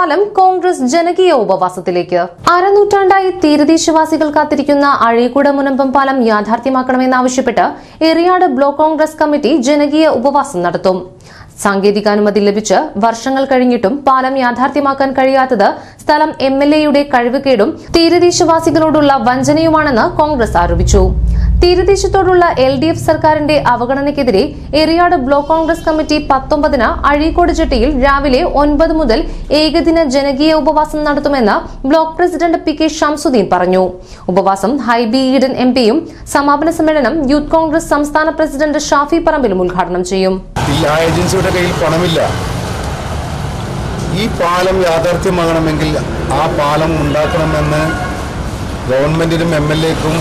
പാലം കോൺഗ്രസ് ജനകീയ ഉപവാസത്തിലേക്ക് അരനൂറ്റാണ്ടായി തീരദേശവാസികൾ കാത്തിരിക്കുന്ന അഴീക്കുട മുനമ്പം പാലം യാഥാർത്ഥ്യമാക്കണമെന്നാവശ്യപ്പെട്ട് എറിയാട് ബ്ലോക്ക് കോൺഗ്രസ് കമ്മിറ്റി ജനകീയ ഉപവാസം നടത്തും സാങ്കേതികാനുമതി ലഭിച്ച് വർഷങ്ങൾ കഴിഞ്ഞിട്ടും പാലം യാഥാർത്ഥ്യമാക്കാൻ കഴിയാത്തത് സ്ഥലം എം എൽ എയുടെ കഴിവുകേടും തീരദേശവാസികളോടുള്ള വഞ്ചനയുമാണെന്ന് കോൺഗ്രസ് ആരോപിച്ചു തീരദേശത്തോടുള്ള എൽ ഡി എഫ് സർക്കാരിന്റെ അവഗണനയ്ക്കെതിരെ എറിയാട് ബ്ലോക്ക് കോൺഗ്രസ് കമ്മിറ്റി പത്തൊമ്പതിന് അഴീക്കോട് ജെട്ടിയിൽ രാവിലെ ഒൻപത് മുതൽ ഏകദിന ജനകീയ ഉപവാസം നടത്തുമെന്ന് block president P K Shamsuddin പറഞ്ഞു ഉപവാസം ഹൈബി ഈഡൻ എം പിയും സമാപന സമ്മേളനം യൂത്ത് കോൺഗ്രസ് സംസ്ഥാന പ്രസിഡന്റ് ഷാഫി പറമ്പിലും ഉദ്ഘാടനം ചെയ്യും ഈ ആ ഏജൻസിയുടെ കയ്യിൽ പണമില്ല ഈ പാലം യാഥാർത്ഥ്യമാകണമെങ്കിൽ ആ പാലം ഉണ്ടാക്കണമെന്ന് ഗവൺമെന്റിനും എം എൽ എക്കും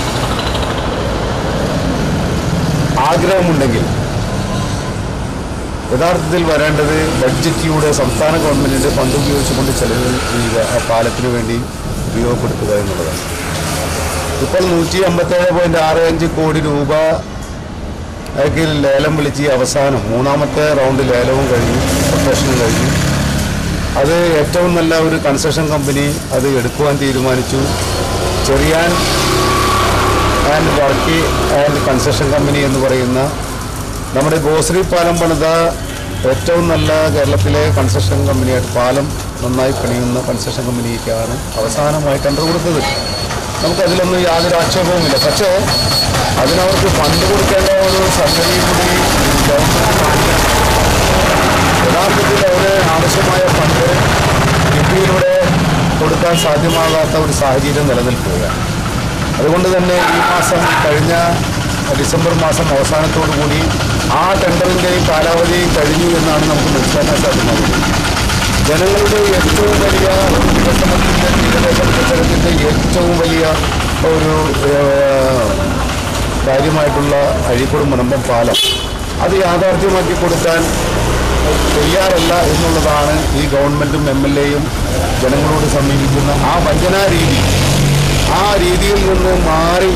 ആഗ്രഹമുണ്ടെങ്കിൽ യഥാർത്ഥത്തിൽ വരേണ്ടത് ബഡ്ജറ്റിലൂടെ സംസ്ഥാന ഗവൺമെന്റിന്റെ ഫണ്ട് ഉപയോഗിച്ചുകൊണ്ട് ചെലവ് ചെയ്യുക ആ പാലത്തിന് വേണ്ടി ഉപയോഗപ്പെടുത്തുക എന്നുള്ളതാണ് ഇപ്പോൾ നൂറ്റി അമ്പത്തേഴ് പോയിന്റ് ആറ് അഞ്ച് കോടി രൂപ അതൊക്കെ ലേലം വിളിച്ച് ഈ അവസാനം മൂന്നാമത്തെ റൗണ്ട് ലേലവും കഴിഞ്ഞു കൊട്ടേഷനും കഴിഞ്ഞു അത് ഏറ്റവും നല്ല ഒരു കൺസ്ട്രക്ഷൻ കമ്പനി അത് എടുക്കുവാൻ തീരുമാനിച്ചു Cherian and Varkey and construction company എന്ന് പറയുന്ന നമ്മുടെ ഗോശ്രീ പാലം പണിത ഏറ്റവും നല്ല കേരളത്തിലെ കൺസ്ട്രക്ഷൻ കമ്പനിയായിട്ട് പാലം നന്നായി പണിയുന്ന കൺസ്ട്രക്ഷൻ കമ്പനിക്കാണ് അവസാനമായി ടെൻഡർ കൊടുത്തത് നമുക്കതിലൊന്നും യാതൊരു ആക്ഷേപവുമില്ല പക്ഷേ അതിനവർക്ക് ഫണ്ട് കൊടുക്കേണ്ട ഒരു സംഗതി കൂടി ഗവൺമെന്റ് കാണിക്കണം. യഥാർത്ഥത്തിൽ അവര് ആവശ്യമായ ഫണ്ട് കിഫ്ബിയിലൂടെ കൊടുക്കാൻ സാധ്യമാകാത്ത ഒരു സാഹചര്യം നിലനിൽക്കുകയാണ് അതുകൊണ്ട് തന്നെ ഈ മാസം കഴിഞ്ഞ ഡിസംബർ മാസം അവസാനത്തോടു കൂടി ആ ടെൻഡറിൻ്റെയും കാലാവധി കഴിഞ്ഞു എന്നാണ് നമുക്ക് മനസ്സിലാക്കാൻ സാധ്യമാകുന്നത് ജനങ്ങളുടെ ഏറ്റവും വലിയ ഒരു വികസനത്തിൻ്റെ തീരദേശ വികസനത്തിൻ്റെ ഏറ്റവും വലിയ ഒരു ഏഹ്, കാര്യമായിട്ടുള്ള അഴീക്കോട് മുനമ്പം പാലം അത് യാഥാർത്ഥ്യമാക്കി കൊടുക്കാൻ തയ്യാറല്ല എന്നുള്ളതാണ് ഈ ഗവൺമെൻറ്റും എം എൽ എയും ജനങ്ങളോട് സമീപിക്കുന്ന ആ വഞ്ചനാ രീതി ആ രീതിയിൽ നിന്ന് മാറി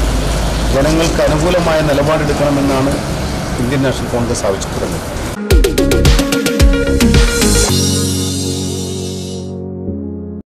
ജനങ്ങൾക്ക് അനുകൂലമായ നിലപാടെടുക്കണമെന്നാണ് ഇന്ത്യൻ നാഷണൽ കോൺഗ്രസ് ആവശ്യപ്പെടുന്നത്